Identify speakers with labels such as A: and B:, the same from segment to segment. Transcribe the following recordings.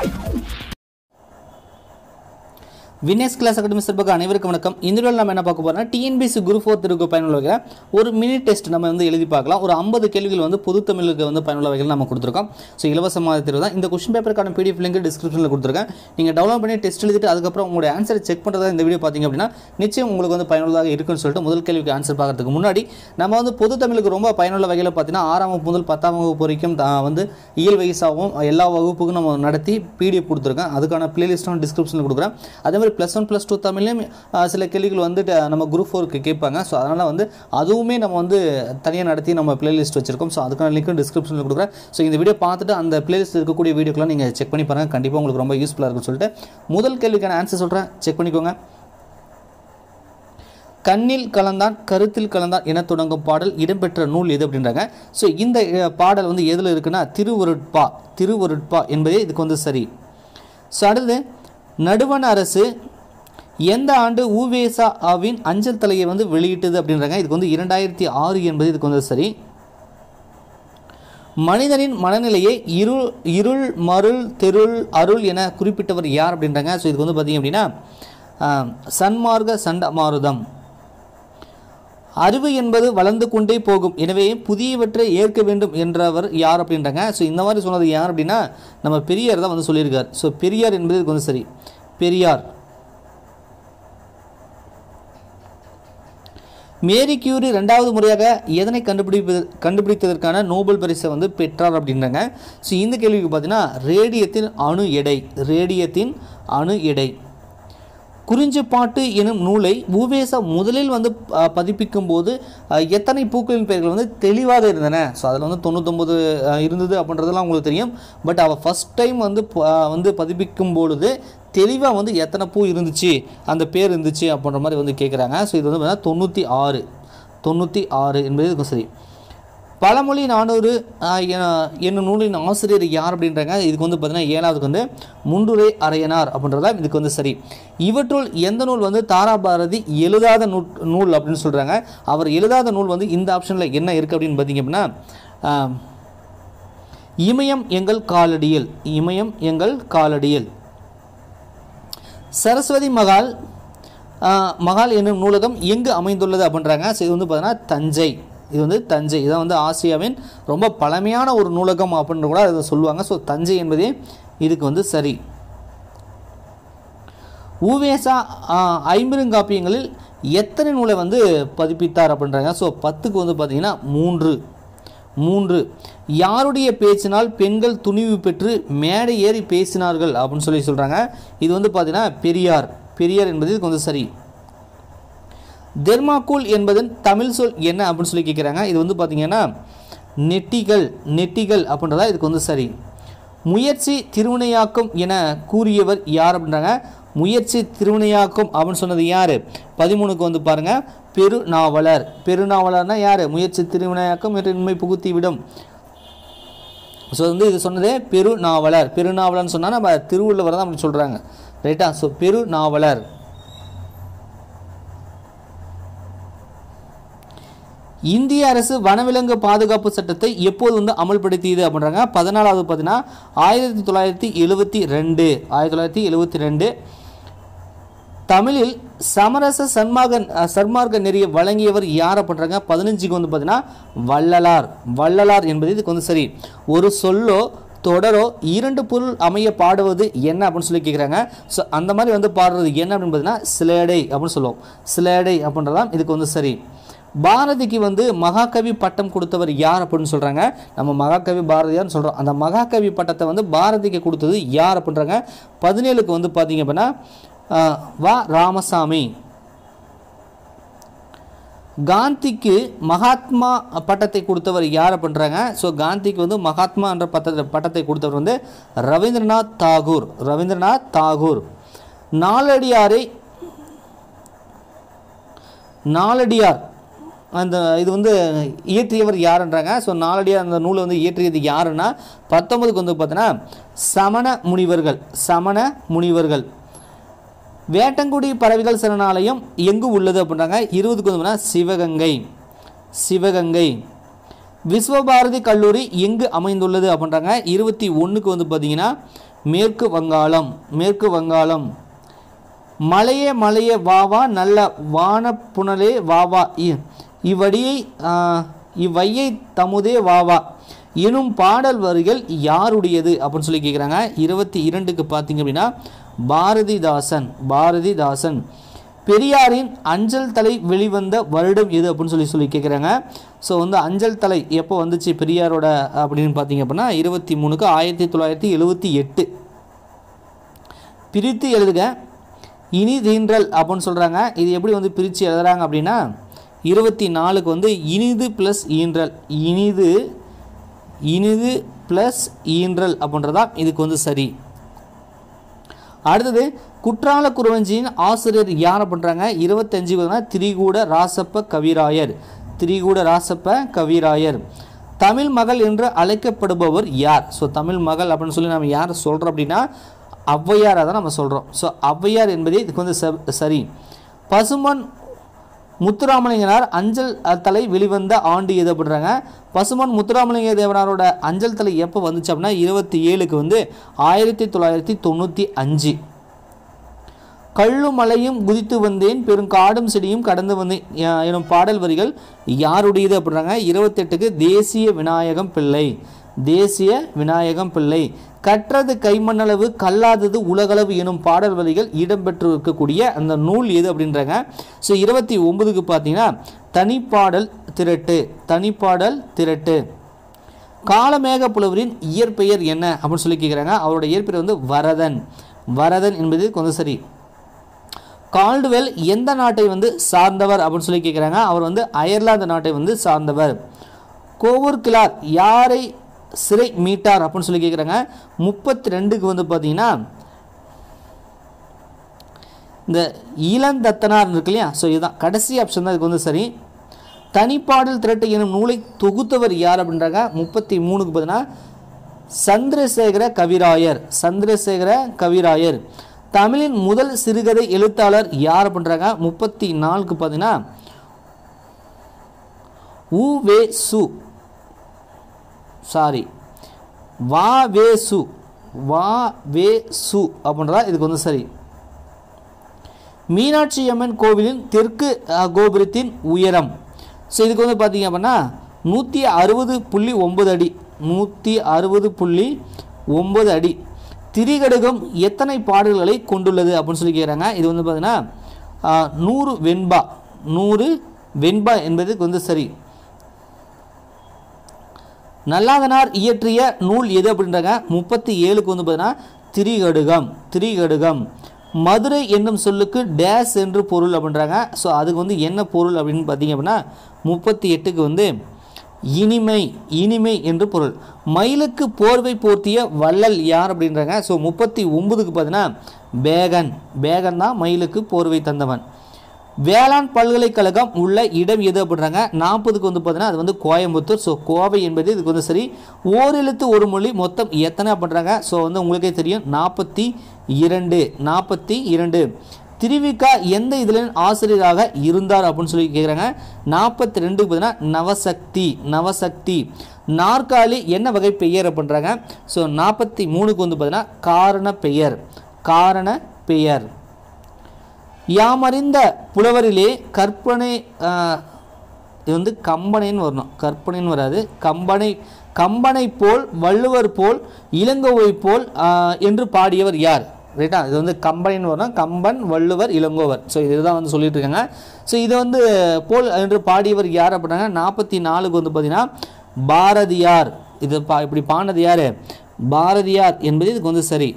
A: வினேஸ் class academy சார்பாக அனைவருக்கும் வணக்கம் இந்த வீடியோவில் நம்ம என்ன பார்க்க போறோம்னா டிஎன்பிசி குரூப் ஃபோர் திருக்கு பயனுள்ள வகையில் ஒரு மினி டெஸ்ட் நம்ம வந்து எழுதி பார்க்கலாம் ஒரு ஐம்பது கேள்விகள் வந்து பொது தமிழுக்கு வந்து பயனுள்ள வகையில் நம்ம கொடுத்துருக்கோம் ஸோ இலவசமாக தேர்வு தான் இந்த கொஸ்டின் பேப்பருக்கான பிடிஎஃப் லிங்க் டிஸ்கிரிப்ஷனில் கொடுத்துருக்கேன் நீங்கள் டவுன்லோட் பண்ணி டெஸ்ட் எழுதிட்டு அதுக்கப்புறம் உங்களுடைய ஆன்சரை செக் பண்ணுறதா இந்த வீடியோ பார்த்தீங்க அப்படின்னா நிச்சயம் உங்களுக்கு வந்து பயனுள்ளதாக இருக்குன்னு சொல்லிட்டு முதல் கேள்விக்கு ஆன்சர் பார்க்கறதுக்கு முன்னாடி நம்ம வந்து பொது தமிழுக்கு ரொம்ப பயனுள்ள வகையில் பார்த்தீங்கன்னா ஆறாம் வகுப்பு முதல் பத்தாம் வகுப்பு வரைக்கும் தா- வந்து இயல் வயசாகவும் எல்லா வகுப்புக்கும் நம்ம நடத்தி பிடிஎஃப் கொடுத்துருக்கேன் அதுக்கான பிளேலிஸ்ட்டும் டிஸ்கிரிப்ஷனில் கொடுக்குறேன் அதே மாதிரி ப்ளஸ் ஒன் ப்ளஸ் டூ தமிழ்லையும் ஆஹ், சில கேள்விகள் வந்துட்டு நம்ம குரூப் ஃபோருக்கு கேட்பாங்க ஸோ அதனால் வந்து அதுவுமே நம்ம வந்து தனியாக நடத்தி நம்ம பிளேலிஸ்ட் வச்சிருக்கோம் ஸோ அதுக்கான லிங்க்கும் டிஸ்கிரிப்ஷனில் கொடுக்குறேன் ஸோ இந்த வீடியோ பார்த்துட்டு அந்த பிளேலிஸ்ட் இருக்கக்கூடிய வீடியோக்கெலாம் நீங்கள் செக் பண்ணி பாருங்கள் கண்டிப்பாக உங்களுக்கு ரொம்ப யூஸ்ஃபுல்லாக இருக்கும்னு சொல்லிட்டு முதல் கேள்விக்கான ஆன்சர் சொல்கிறேன் செக் பண்ணிக்கோங்க கண்ணில் கலந்தான் கருத்தில் கலந்தான் என தொடங்கும் பாடல் இடம்பெற்ற நூல் எது அப்படின்றாங்க ஸோ இந்த அஹ், பாடல் வந்து எதில் இருக்குன்னா திருவருட்பா திருவருட்பா என்பதே இதுக்கு வந்து சரி ஸோ அடுத்து நடுவண் அரசு எந்த ஆண்டு ஊவேசாவின் அஞ்சல் தலையை வந்து வெளியிட்டது அப்படின்றாங்க இதுக்கு வந்து இரண்டாயிரத்தி ஆறு என்பது இதுக்கு வந்து சரி மனிதனின் மனநிலையை இருள் இருள் மருள் தெருள் அருள் என குறிப்பிட்டவர் யார் அப்படின்றாங்க ஸோ இதுக்கு வந்து பார்த்தீங்க அப்படின்னா ஆஹ், சன்மார்க்க சண்டமாருதம் அறிவு என்பது வளர்ந்து கொண்டே போகும் எனவே புதியவற்றை ஏற்க வேண்டும் என்றவர் யார் அப்படின்றாங்க ஸோ இந்த மாதிரி சொன்னது யார் அப்படின்னா நம்ம பெரியார் தான் வந்து சொல்லியிருக்கார் ஸோ பெரியார் என்பது இதுக்கு வந்து சரி பெரியார் மேரி கியூரி ரெண்டாவது முறையாக எதனை கண்டுபிடிப்பது கண்டுபிடித்ததற்கான நோபல் பரிசை வந்து பெற்றார் அப்படின்றாங்க ஸோ இந்த கேள்விக்கு பார்த்தீங்கன்னா ரேடியத்தின் அணு எடை ரேடியத்தின் அணு எடை குறிஞ்சிப்பாட்டு எனும் நூலை ஊவேசா முதலில் வந்து அஹ், பதிப்பிக்கும் போது அஹ், எத்தனை பூக்களின் பெயர்கள் வந்து தெளிவாக இருந்தன ஸோ அதில் வந்து தொண்ணூத்தொம்பது அஹ், இருந்தது அப்படின்றதெல்லாம் உங்களுக்கு தெரியும் பட் அவள் ஃபஸ்ட் டைம் வந்து ப- அஹ், வந்து பதிப்பிக்கும் பொழுது தெளிவாக வந்து எத்தனை பூ இருந்துச்சு அந்த பேர் இருந்துச்சு அப்படின்ற மாதிரி வந்து கேட்குறாங்க ஸோ இது வந்து பார்த்தீங்கன்னா தொண்ணூற்றி ஆறு தொண்ணூற்றி ஆறு என்பது இதுக்கு சரி பழமொழி நானூறு ஆஹ், என- என்னும் நூலின் ஆசிரியர் யார் அப்படின்றாங்க இதுக்கு வந்து பார்த்தீங்கன்னா ஏழாவதுக்கு வந்து முண்டுரை அரையனார் அப்படின்றதா இதுக்கு வந்து சரி இவற்றுள் எந்த நூல் வந்து தாராபாரதி எழுதாத நூல் நூல் அப்படின்னு சொல்கிறாங்க அவர் எழுதாத நூல் வந்து இந்த ஆப்ஷனில் என்ன இருக்குது அப்படின்னு பார்த்தீங்க அப்படின்னா ஆஹ், இமயம் எங்கள் காலடியில் இமயம் எங்கள் காலடியில் சரஸ்வதி மகால் ஆஹ், மகால் என்னும் நூலகம் எங்கு அமைந்துள்ளது அப்படின்றாங்க ஸோ இது வந்து பார்த்தீங்கன்னா தஞ்சை இது வந்து தஞ்சை இதான் வந்து ஆசியாவின் ரொம்ப பழமையான ஒரு நூலகம் அப்படின்னு கூட அதை சொல்லுவாங்க ஸோ தஞ்சை என்பதே இதுக்கு வந்து சரி ஊவேசா ஆஹ், ஐம்பெருங்காப்பியங்களில் எத்தனை நூலை வந்து பதிப்பித்தார் அப்படின்றாங்க ஸோ பத்துக்கு வந்து பார்த்தீங்கன்னா மூன்று மூன்று யாருடைய பேச்சினால் பெண்கள் துணிவு பெற்று மேடை ஏறி பேசினார்கள் அப்படின்னு சொல்லி சொல்கிறாங்க இது வந்து பார்த்தீங்கன்னா பெரியார் பெரியார் என்பது இதுக்கு வந்து சரி தெர்மாக்கூல் என்பதன் தமிழ் சொல் என்ன அப்படின்னு சொல்லி கேட்குறாங்க இது வந்து பார்த்தீங்கன்னா நெட்டிகள் நெட்டிகள் அப்படின்றதா இதுக்கு வந்து சரி முயற்சி திருவினையாக்கும் என கூறியவர் யார் அப்படின்றாங்க முயற்சி திருவினையாக்கும் அப்படின்னு சொன்னது யார் பதிமூணுக்கு வந்து பாருங்க பெருநாவலர் பெருநாவலர்னா யார் முயற்சி திருவினையாக்கும் என்று உண்மை புகுத்தி விடும் ஸோ வந்து இது சொன்னதே பெருநாவலர் பெருநாவலர்னு சொன்னால் நம்ம திருவள்ளுவர் தான் அப்படி சொல்கிறாங்க ரைட்டா ஸோ பெருநாவலர் இந்திய அரசு வனவிலங்கு பாதுகாப்பு சட்டத்தை எப்போது வந்து அமல்படுத்தியது அப்படின்றாங்க பதினாலாவது பார்த்தீங்கன்னா ஆயிரத்தி தொள்ளாயிரத்தி எழுபத்தி ரெண்டு ஆயிரத்தி தொள்ளாயிரத்தி எழுபத்தி ரெண்டு தமிழில் சமரச சன்மார்க்க சன்மார்க்க நெறிய வழங்கியவர் யார் அப்படின்றாங்க பதினஞ்சுக்கு வந்து பார்த்தீங்கன்னா வள்ளலார் வள்ளலார் என்பது இதுக்கு வந்து சரி ஒரு சொல்லோ தொடரோ இரண்டு பொருள் அமைய பாடுவது என்ன அப்படின்னு சொல்லி கேட்குறாங்க ஸோ அந்த மாதிரி வந்து பாடுறது என்ன அப்படின்னு பார்த்தீங்கன்னா சிலேடை அப்படின்னு சொல்லுவோம் சிலேடை அப்படின்றதான் இதுக்கு வந்து சரி பாரதிக்கு வந்து மகாகவி பட்டம் கொடுத்தவர் யார் அப்படின்னு சொல்கிறாங்க நம்ம மகாகவி பாரதியார்னு சொல்கிறோம் அந்த மகாகவி பட்டத்தை வந்து பாரதிக்கு கொடுத்தது யார் அப்படின்றாங்க பதினேழுக்கு வந்து பார்த்தீங்க அப்படின்னா ஆஹ், வா ராமசாமி காந்திக்கு மகாத்மா பட்டத்தை கொடுத்தவர் யார் பண்ணுறாங்க ஸோ காந்திக்கு வந்து மகாத்மா என்ற பட்டத்தை பட்டத்தை கொடுத்தவர் வந்து ரவீந்திரநாத் தாகூர் ரவீந்திரநாத் தாகூர் நாலடியாரை நாலடியார் அந்த இது வந்து இயற்றியவர் யாருன்றாங்க ஸோ நாலடியார் அந்த நூலை வந்து இயற்றியது யாருன்னா பத்தொன்பதுக்கு வந்து பார்த்தீங்கன்னா சமண முனிவர்கள் சமண முனிவர்கள் வேட்டங்குடி பறவைகள் சரணாலயம் எங்கு உள்ளது அப்படின்றாங்க இருபதுக்கு வந்து பார்த்தீங்கன்னா சிவகங்கை சிவகங்கை விஸ்வபாரதி கல்லூரி எங்கு அமைந்துள்ளது அப்படின்றாங்க இருபத்தி ஒன்றுக்கு வந்து பார்த்தீங்கன்னா மேற்கு வங்காளம் மேற்கு வங்காளம் மலையே மலையே வாவா நல்ல வானப்புணலே வாவா இ- இவ்வடியை ஆ, இவ்வையை தமுதே வாவா எனும் பாடல் வரிகள் யாருடையது அப்படின்னு சொல்லி கேட்குறாங்க இருபத்தி இரண்டுக்கு பார்த்தீங்க அப்படின்னா பாரதிதாசன் பாரதிதாசன் பெரியாரின் அஞ்சல் தலை வெளிவந்த வருடம் எது அப்படின்னு சொல்லி சொல்லி கேட்குறாங்க ஸோ வந்து அஞ்சல் தலை எப்போ வந்துச்சு பெரியாரோட அப்படின்னு பார்த்தீங்க அப்படின்னா இருபத்தி மூணுக்கு ஆயிரத்தி தொள்ளாயிரத்தி எழுபத்தி எட்டு பிரித்து எழுதுக இனிதீன்றல் அப்படின்னு சொல்கிறாங்க இது எப்படி வந்து பிரித்து எழுதுறாங்க அப்படின்னா இருபத்தி நாலுக்கு வந்து இனிது ப்ளஸ் ஈன்றல் இனிது இனிது ப்ளஸ் ஈன்றல் அப்படின்றதா இதுக்கு வந்து சரி அடுத்தது குற்றால குருவஞ்சியின் ஆசிரியர் யாரை பண்ணுறாங்க இருபத்தஞ்சு பார்த்தீங்கன்னா திரிகூட ராசப்ப கவிராயர் திரிகூட ராசப்ப கவிராயர் தமிழ் மகள் என்று அழைக்கப்படுபவர் யார் ஸோ தமிழ் மகள் அப்படின்னு சொல்லி நம்ம யார் சொல்கிறோம் அப்படின்னா ஔவையாரை தான் நம்ம சொல்கிறோம் ஸோ ஔவையார் என்பதே இதுக்கு வந்து ச- சரி பசுமன் முத்துராமலிங்கனார் அஞ்சல் தலை வெளிவந்த ஆண்டு எது அப்படின்றாங்க பசுமன் முத்துராமலிங்க தேவனாரோட அஞ்சல் தலை எப்போ வந்துச்சு அப்படின்னா இருபத்தி ஏழுக்கு வந்து ஆயிரத்தி தொள்ளாயிரத்தி தொண்ணூற்றி அஞ்சு கள்ளும் மலையும் குதித்து வந்தேன் பெருங்காடும் செடியும் கடந்து வந்தேன் அஹ் எனும் பாடல் வரிகள் யாருடையது அப்படின்றாங்க இருபத்தெட்டுக்கு தேசிய விநாயகம் பிள்ளை தேசிய விநாயகம் பிள்ளை கற்றது கைமண்ணளவு கல்லாதது உலகளவு எனும் பாடல் வரிகள் இடம்பெற்று இருக்கக்கூடிய அந்த நூல் எது அப்படின்றாங்க ஸோ இருபத்தி ஒன்பதுக்கு பார்த்தீங்கன்னா தனிப்பாடல் திரட்டு தனிப்பாடல் திரட்டு காலமேக புலவரின் இயற்பெயர் என்ன அப்படின்னு சொல்லி கேட்குறாங்க அவரோட இயற்பெயர் வந்து வரதன் வரதன் என்பது கொஞ்சம் சரி கால்டுவெல் எந்த நாட்டை வந்து சார்ந்தவர் அப்படின்னு சொல்லி கேட்குறாங்க அவர் வந்து அயர்லாந்து நாட்டை வந்து சார்ந்தவர் கோவூர் கிளார் யாரை சிறை மீட்டார் அப்படின்னு சொல்லி கேட்குறாங்க முப்பத்தி ரெண்டுக்கு வந்து பார்த்தீங்கன்னா இந்த இளந்தத்தனார் இருக்கு இல்லையா ஸோ இதுதான் கடைசி ஆப்ஷன் தான் இதுக்கு வந்து சரி தனிப்பாடல் திரட்டு எனும் நூலை தொகுத்தவர் யார் அப்படின்றாங்க முப்பத்தி மூணுக்கு பார்த்தீங்கன்னா சந்திரசேகர கவிராயர் சந்திரசேகர கவிராயர் தமிழின் முதல் சிறுகதை எழுத்தாளர் யார் அப்படின்றாங்க முப்பத்தி நாலுக்கு பார்த்தீங்கன்னா உ வே சு சாரி வா வே சு வா வே சு அப்படின்றதா இதுக்கு வந்து சரி மீனாட்சி அம்மன் கோவிலின் தெற்கு அஹ், கோபுரத்தின் உயரம் ஸோ இதுக்கு வந்து பார்த்தீங்க அப்படின்னா நூற்றி அறுபது புள்ளி ஒன்பது அடி நூற்றி அறுபது புள்ளி ஒன்பது அடி திரிகடுகம் எத்தனை பாடல்களை கொண்டுள்ளது அப்படின்னு சொல்லி கேட்குறாங்க இது வந்து பார்த்தீங்கன்னா அஹ், நூறு வெண்பா நூறு வெண்பா என்பதுக்கு வந்து சரி நல்லாதனார் இயற்றிய நூல் எது அப்படின்றாங்க முப்பத்தி ஏழுக்கு வந்து பார்த்தீங்கன்னா திரிகடுகம் திரிகடுகம் மதுரை என்னும் சொல்லுக்கு டேஸ் என்று பொருள் அப்படின்றாங்க ஸோ அதுக்கு வந்து என்ன பொருள் அப்படின்னு பார்த்தீங்க அப்படின்னா முப்பத்தி எட்டுக்கு வந்து இனிமை இனிமை என்று பொருள் மயிலுக்கு போர்வை போர்த்திய வள்ளல் யார் அப்படின்றாங்க ஸோ முப்பத்தி ஒன்பதுக்கு பார்த்தீங்கன்னா பேகன் பேகன் தான் மயிலுக்கு போர்வை தந்தவன் வேளாண் பல்கலைக்கழகம் உள்ள இடம் எது அப்படின்றாங்க நாற்பதுக்கு வந்து பார்த்தீங்கன்னா அது வந்து கோயம்புத்தூர் ஸோ கோவை என்பது இதுக்கு வந்து சரி ஓரெழுத்து ஒரு மொழி மொத்தம் எத்தனை அப்படின்றாங்க ஸோ வந்து உங்களுக்கே தெரியும் நாற்பத்தி இரண்டு நாற்பத்தி இரண்டு திருவிக்கா எந்த இதில் ஆசிரியராக இருந்தார் அப்படின்னு சொல்லி கேட்குறாங்க நாற்பத்தி ரெண்டுக்கு பார்த்தீங்கன்னா நவசக்தி நவசக்தி நாற்காலி என்ன வகை பெயர் அப்படின்றாங்க ஸோ நாற்பத்தி மூணுக்கு வந்து பார்த்தீங்கன்னா காரண பெயர் காரண பெயர் யாமறிந்த புலவரிலே கற்பனை ஆஹ், இது வந்து கம்பனைன்னு வரணும் கற்பனைன்னு வராது கம்பனை கம்பனை போல் வள்ளுவர் போல் இளங்கோவை போல் ஆஹ், என்று பாடியவர் யார் ரைட்டா இது வந்து கம்பனைன்னு வரணும் கம்பன் வள்ளுவர் இளங்கோவர் ஸோ இதுதான் வந்து சொல்லிட்டு இருக்காங்க ஸோ இது வந்து போல் என்று பாடியவர் யார் அப்படின்னாங்க நாற்பத்தி நாலுக்கு வந்து பார்த்தீங்கன்னா பாரதியார் இது பா இப்படி பாடினது யார் பாரதியார் என்பது இதுக்கு வந்து சரி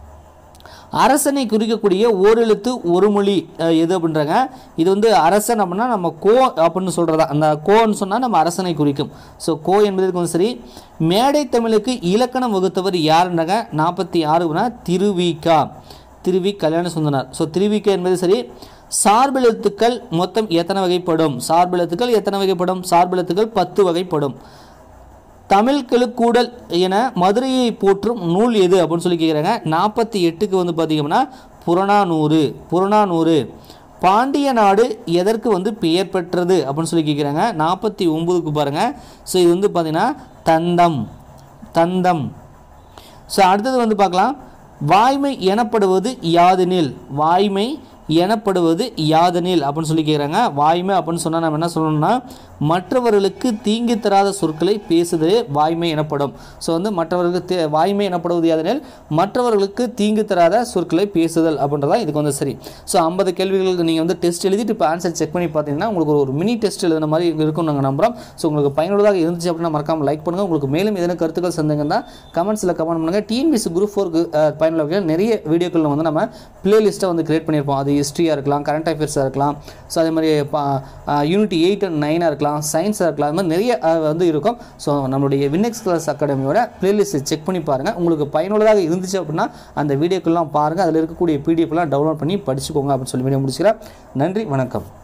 A: அரசனை குறிக்கக்கூடிய ஓரெழுத்து ஒரு மொழி அஹ், எது அப்படின்றாங்க இது வந்து அரசன் அப்படின்னா நம்ம கோ அப்படின்னு சொல்கிறதா அந்த கோன்னு சொன்னால் நம்ம அரசனை குறிக்கும் ஸோ கோ என்பது கொஞ்சம் சரி மேடை தமிழுக்கு இலக்கணம் வகுத்தவர் யாருன்றாங்க நாற்பத்தி ஆறுனா திருவிகா திருவி கல்யாண சுந்தனார் ஸோ திருவிகா என்பது சரி சார்பெழுத்துக்கள் மொத்தம் எத்தனை வகைப்படும் சார்பெழுத்துக்கள் எத்தனை வகைப்படும் சார்பெழுத்துக்கள் பத்து வகைப்படும் தமிழ் கிழுக்கூடல் என மதுரையை போற்றும் நூல் எது அப்படின்னு சொல்லி கேட்குறாங்க நாற்பத்தி எட்டுக்கு வந்து பார்த்தீங்கன்னா புறநானூறு புறநானூறு பாண்டிய நாடு எதற்கு வந்து பெயர் பெற்றது அப்படின்னு சொல்லி கேட்குறாங்க நாற்பத்தி ஒம்பதுக்கு பாருங்கள் ஸோ இது வந்து பார்த்தீங்கன்னா தந்தம் தந்தம் ஸோ அடுத்தது வந்து பார்க்கலாம் வாய்மை எனப்படுவது யாதெனில் வாய்மை எனப்படுவது யாதெனில் அப்படின்னு சொல்லி கேட்குறாங்க வாய்மை அப்படின்னு சொன்னால் நம்ம என்ன சொல்லணும்னா மற்றவர்களுக்கு தீங்கு தராத சொற்களை பேசுதலே வாய்மை எனப்படும் ஸோ வந்து மற்றவர்களுக்கு தே- வாய்மை எனப்படுவது யாதெனில் மற்றவர்களுக்கு தீங்கு தராத சொற்களை பேசுதல் அப்படின்றதா இதுக்கு வந்து சரி ஸோ ஐம்பது கேள்விகளுக்கு நீங்கள் வந்து டெஸ்ட் எழுதிட்டு இப்போ ஆன்சர் செக் பண்ணி பார்த்தீங்கன்னா உங்களுக்கு ஒரு மினி டெஸ்ட் எழுதுன மாதிரி இருக்கும் நாங்கள் நம்புகிறோம் ஸோ உங்களுக்கு பயனுள்ளதாக இருந்துச்சு அப்படின்னா மறக்காமல் லைக் பண்ணுங்கள் உங்களுக்கு மேலும் எதனா கருத்துக்கள் சந்தேகம் தான் கமெண்ட்ஸில் கமெண்ட் பண்ணுங்கள் டிஎன்பிசி குரூப் ஃபோருக்கு பயனுள்ள வகையில் நிறைய வீடியோக்கள் வந்து நம்ம பிளேலிஸ்ட்டை வந்து கிரியேட் பண்ணியிருப்போம் அது ஹிஸ்ட்ரியாக இருக்கலாம் கரண்ட் அஃபேர்ஸாக இருக்கலாம் ஸோ அதே மாதிரி யூனிட் எயிட் அண்ட் நைனாக இருக்கலாம் சயின்ஸாக இருக்கலாம் அது மாதிரி நிறைய அஹ், வந்து இருக்கும் ஸோ நம்மளுடைய வின்னெக்ஸ் கிளாஸ் அகாடமியோட பிளேலிஸ்ட்டை செக் பண்ணி பாருங்கள் உங்களுக்கு பயனுள்ளதாக இருந்துச்சு அப்படின்னா அந்த வீடியோக்கெல்லாம் பாருங்கள் அதில் இருக்கக்கூடிய பிடிஎஃப்லாம் டவுன்லோட் பண்ணி படிச்சுக்கோங்க அப்படின்னு சொல்லி வீடியோ முடிச்சுக்கிறேன் நன்றி வணக்கம்